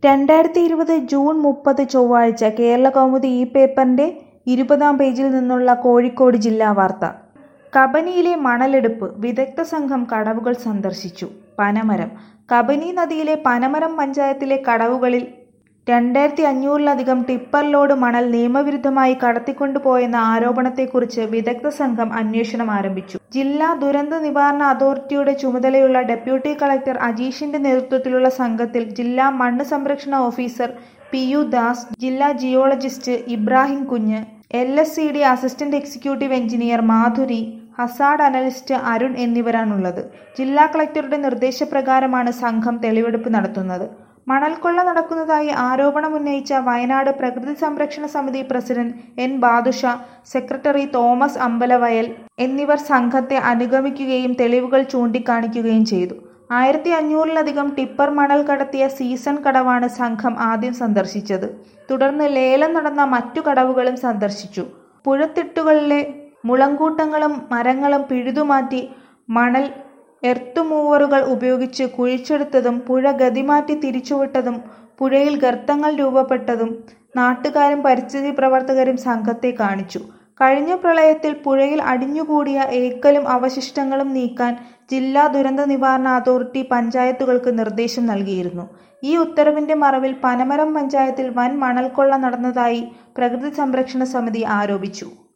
രണ്ടായിരത്തി ഇരുപത് ജൂൺ മുപ്പത് ചൊവ്വാഴ്ച കേരളകൗമുദി ഈ പേപ്പറിന്റെ ഇരുപതാം പേജിൽ നിന്നുള്ള കോഴിക്കോട് ജില്ലാ വാർത്ത കബനിയിലെ മണലെടുപ്പ് വിദഗ്ധ സംഘം കടവുകൾ സന്ദർശിച്ചു പനമരം കബനി നദിയിലെ പനമരം പഞ്ചായത്തിലെ കടവുകളിൽ രണ്ടായിരത്തി അഞ്ഞൂറിലധികം ടിപ്പർ ലോഡ് മണൽ നിയമവിരുദ്ധമായി കടത്തിക്കൊണ്ടുപോയെന്ന ആരോപണത്തെക്കുറിച്ച് വിദഗ്ധ സംഘം അന്വേഷണം ആരംഭിച്ചു ജില്ലാ ദുരന്ത നിവാരണ അതോറിറ്റിയുടെ ചുമതലയുള്ള ഡെപ്യൂട്ടി കളക്ടർ അജീഷിന്റെ നേതൃത്വത്തിലുള്ള സംഘത്തിൽ ജില്ലാ മണ്ണ് സംരക്ഷണ ഓഫീസർ പി യു ദാസ് ജില്ലാ geologist Ibrahim Kunju L S G D assistant executive engineer Madhuri hazard analyst Arun എന്നിവരാണുള്ളത് ജില്ലാ കളക്ടറുടെ നിർദ്ദേശപ്രകാരമാണ് സംഘം തെളിവെടുപ്പ് നടത്തുന്നത് മണൽക്കൊള്ള നടക്കുന്നതായി ആരോപണമുന്നയിച്ച വയനാട് പ്രകൃതി സംരക്ഷണ സമിതി president N Badusha secretary Thomas Ambalavayal എന്നിവർ സംഘത്തെ അനുഗമിക്കുകയും തെളിവുകൾ ചൂണ്ടിക്കാണിക്കുകയും ചെയ്തു ആയിരത്തി അഞ്ഞൂറിലധികം ടിപ്പർ മണൽ കടത്തിയ സീസൺ കടവാണ് സംഘം ആദ്യം സന്ദർശിച്ചത് തുടർന്ന് ലേലം നടന്ന മറ്റു കടവുകളും സന്ദർശിച്ചു പുഴത്തിട്ടുകളിലെ മുളങ്കൂട്ടങ്ങളും മരങ്ങളും പിഴുതുമാറ്റി മണൽ എർത്തുമൂവറുകൾ ഉപയോഗിച്ച് കുഴിച്ചെടുത്തതും പുഴ ഗതിമാറ്റി തിരിച്ചുവിട്ടതും പുഴയിൽ ഗർത്തങ്ങൾ രൂപപ്പെട്ടതും നാട്ടുകാരും പരിസ്ഥിതി പ്രവർത്തകരും സംഘത്തെ കാണിച്ചു കഴിഞ്ഞ പ്രളയത്തിൽ പുഴയിൽ അടിഞ്ഞുകൂടിയ ഏക്കലും അവശിഷ്ടങ്ങളും നീക്കാൻ ജില്ലാ ദുരന്ത നിവാരണ അതോറിറ്റി പഞ്ചായത്തുകൾക്ക് നിർദ്ദേശം നൽകിയിരുന്നു ഈ ഉത്തരവിന്റെ മറവിൽ പനമരം പഞ്ചായത്തിൽ വൻ മണൽക്കൊള്ള നടന്നതായി പ്രകൃതി സംരക്ഷണ സമിതി ആരോപിച്ചു